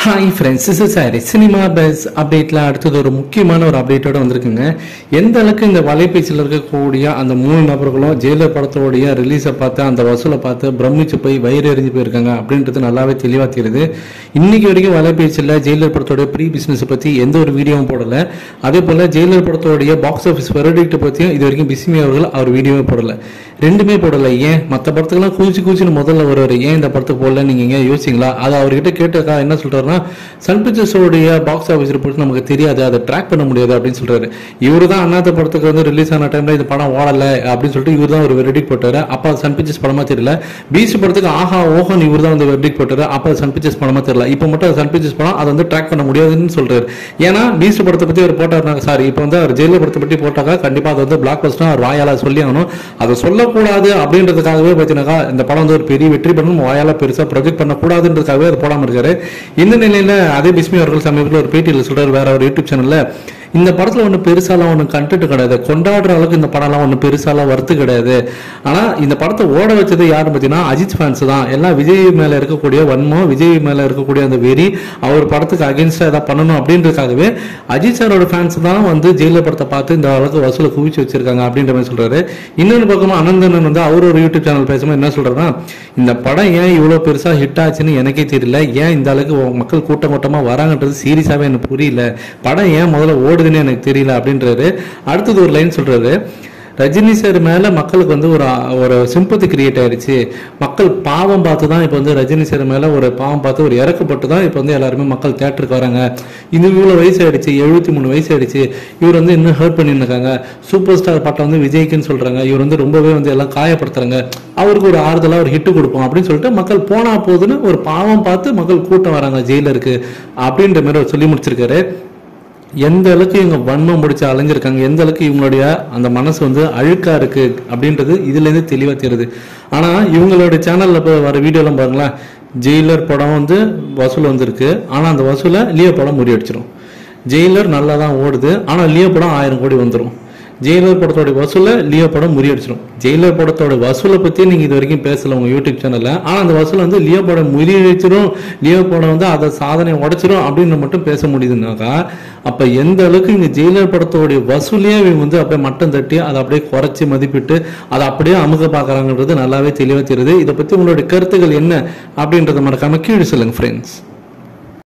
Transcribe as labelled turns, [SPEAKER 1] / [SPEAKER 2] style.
[SPEAKER 1] hi friends is சாரி cinema பெஸ் அப்டேட்ல அடுத்தது ஒரு முக்கியமான ஒரு அப்டேட்டோட வந்திருக்குங்க எந்த அளவுக்கு இந்த வலைபேச்சியில் இருக்கக்கூடிய அந்த மூணு நபர்களும் ஜெயிலர் படத்தோடைய ரிலீஸை பார்த்து அந்த வசூலை பார்த்து பிரமிச்சு போய் வயிறு எறிஞ்சு போயிருக்காங்க அப்படின்றது நல்லாவே தெளிவாக தெரியுது இன்னைக்கு வரைக்கும் வலைபேச்சில் ஜெயிலர் படத்தோட ப்ரீ பிஸ்னஸ் பற்றி எந்த ஒரு வீடியோவும் போடல அதே போல் ஜெயிலர் படத்தோடைய பாக்ஸ் ஆஃபீஸ் வெரடிக்ட் பற்றியும் இது வரைக்கும் பிஸ்மி அவர்கள் அவர் வீடியோவே போடல ரெண்டுமே போடல ஏன் மற்ற படத்துக்கெல்லாம் கூச்சி கூச்சின்னு முதல்ல வருவார் ஏன் இந்த படத்துக்கு போடல நீங்க எங்க யோசிங்களா அதை அவர்கிட்ட கேட்டக்கா என்ன சொல்றாருன்னா சன் பிக்சர்ஸோடைய பாக்ஸ் ஆஃபீஸ் ரிப்போர்ட் நமக்கு தெரியாது அதை ட்ராக் பண்ண முடியாது அப்படின்னு சொல்றாரு இவரு தான் அண்ணாத்த படத்துக்கு வந்து ரிலீஸ் ஆன டைம்ல இந்த படம் ஓடல அப்படின்னு சொல்லிட்டு இவர் தான் ஒரு வெர்டிக் போட்டாரு அப்ப அது சன் பிக்சர்ஸ் படமா தெரியல பீச் படத்துக்கு ஆஹா ஓஹன் இவர் தான் வந்து வெர்டிக் போட்டாரு அப்ப அது சன் பிக்சர்ஸ் படமா தெரியல இப்போ மட்டும் அது சன் பிக்சர்ஸ் படம் அதை வந்து ட்ராக் பண்ண முடியாதுன்னு சொல்றாரு ஏன்னா பீச் படத்தை பத்தி அவர் போட்டாருனாங்க சாரி இப்போ வந்து அவர் ஜெயிலர் படத்தை பத்தி போட்டாக்கா கண்டிப்பா அது வந்து பிளாக் பஸ்டர் அவர் வாயால சொல்லி ஆகணும் அதை சொல்லக்கூடாது அப்படின்றதுக்காகவே பார்த்தீங்கன்னாக்கா இந்த படம் வந்து ஒரு பெரிய வெற்றி பண்ணணும் வாயால பெருசா ப்ரொஜெக்ட் பண்ணக்கூடாதுன்றதுக்காகவே அது போடாம இருக்காரு இந்த நிலையில அதே பிஸ்மி அவர்கள் சமீபத்தில் ஒரு பேட்டியில் சொல்றாரு வேற ஒரு யூடியூப் சேனல்ல இந்த படத்துல ஒன்றும் பெருசாலாம் ஒன்றும் கண்டென்ட் கிடையாது கொண்டாடுற அளவுக்கு இந்த படம்லாம் ஒன்றும் பெருசாலாம் வர்த்து கிடையாது ஆனா இந்த படத்தை ஓட வச்சது யாருன்னு பார்த்தீங்கன்னா அஜித் ஃபேன்ஸ் தான் எல்லாம் விஜய் மேல இருக்கக்கூடிய வன்மம் விஜய் மேல இருக்கக்கூடிய அந்த வெறி அவர் படத்துக்கு அகேன்ஸ்டா ஏதாவது பண்ணணும் அப்படின்றதுக்காகவே அஜித் சாரோட ஃபேன்ஸ் தான் வந்து ஜெயிலர் படத்தை பார்த்து இந்த அளவுக்கு வசூலை குவிச்சு வச்சிருக்காங்க அப்படின்ற மாதிரி சொல்றாரு இன்னொரு பக்கமா அனந்தனன் வந்து அவர் ஒரு யூடியூப் சேனல் பேசும்போது என்ன சொல்றாருன்னா இந்த படம் ஏன் இவ்வளவு பெருசா ஹிட் ஆச்சுன்னு எனக்கே தெரியல ஏன் இந்த அளவுக்கு மக்கள் கூட்டம் கூட்டமா வராங்கன்றது சீரியஸாவே எனக்கு புரியல படம் ஏன் முதல்ல ஓடுதுன்னு எனக்கு தெரியல அப்படின்றாரு அடுத்தது ஒரு லைன் சொல்றாரு ரஜினி சார் மேல மக்களுக்கு வந்து ஒரு ஒரு சிம்பத்தி கிரியேட் ஆயிருச்சு மக்கள் பாவம் பார்த்து தான் இப்போ வந்து ரஜினி சார் மேல ஒரு பாவம் பார்த்து ஒரு இறக்கப்பட்டு தான் இப்போ வந்து எல்லாருமே மக்கள் தேட்டருக்கு வராங்க இது இவ்வளோ வயசு ஆயிடுச்சு எழுபத்தி மூணு வயசு ஆயிடுச்சு இவர் வந்து இன்னும் ஹர்ட் பண்ணியிருக்காங்க சூப்பர் ஸ்டார் பட்டம் வந்து விஜய்க்குன்னு சொல்றாங்க இவர் வந்து ரொம்பவே வந்து எல்லாம் காயப்படுத்துறாங்க அவருக்கு ஒரு ஆறுதலா ஒரு ஹிட் கொடுப்போம் அப்படின்னு சொல்லிட்டு மக்கள் போனா போதுன்னு ஒரு பாவம் பார்த்து மக்கள் கூட்டம் வராங்க ஜெயிலருக்கு அப்படின்ற மாதிரி அவர் சொல்லி முடிச்சிருக்காரு எந்த அளவுக்கு இவங்க வன்மம் முடிச்சு அலைஞ்சிருக்காங்க எந்த அளவுக்கு இவங்களுடைய அந்த மனசு வந்து அழுக்கா இருக்கு அப்படின்றது இதுல இருந்து தெளிவா தெரியுது ஆனா இவங்களுடைய சேனல்ல இப்போ வர வீடியோலாம் பாருங்களேன் ஜெயிலர் படம் வந்து வசூல் வந்திருக்கு ஆனா அந்த வசூலை லியோ படம் முறியடிச்சிடும் ஜெயிலர் நல்லா தான் ஓடுது ஆனா லியோ படம் ஆயிரம் கோடி வந்துடும் ஜெயிலர் படத்தோட வசூலை லியோ படம் முறியடிச்சிடும் ஜெயிலர் படத்தோட வசூலை பத்தி நீங்க இது வரைக்கும் பேசல உங்க யூடியூப் சேனல்ல ஆனா அந்த வசூல் வந்து லியோ படம் முறியடிச்சிடும் லியோ படம் வந்து அதை சாதனை உடைச்சிடும் அப்படின்னு மட்டும் பேச முடியுதுனாக்கா அப்ப எந்த அளவுக்கு இங்க ஜெயிலர் படத்தோடைய வசூலையே இவங்க வந்து அப்படியே மட்டம் தட்டி அதை அப்படியே குறைச்சி மதிப்பிட்டு அதை அப்படியே அமுக பாக்குறாங்கன்றது நல்லாவே தெளிவா தெரியுது இதை பத்தி உங்களுடைய கருத்துக்கள் என்ன அப்படின்றத மறக்காம கீழே சொல்லுங்க ஃப்ரெண்ட்ஸ்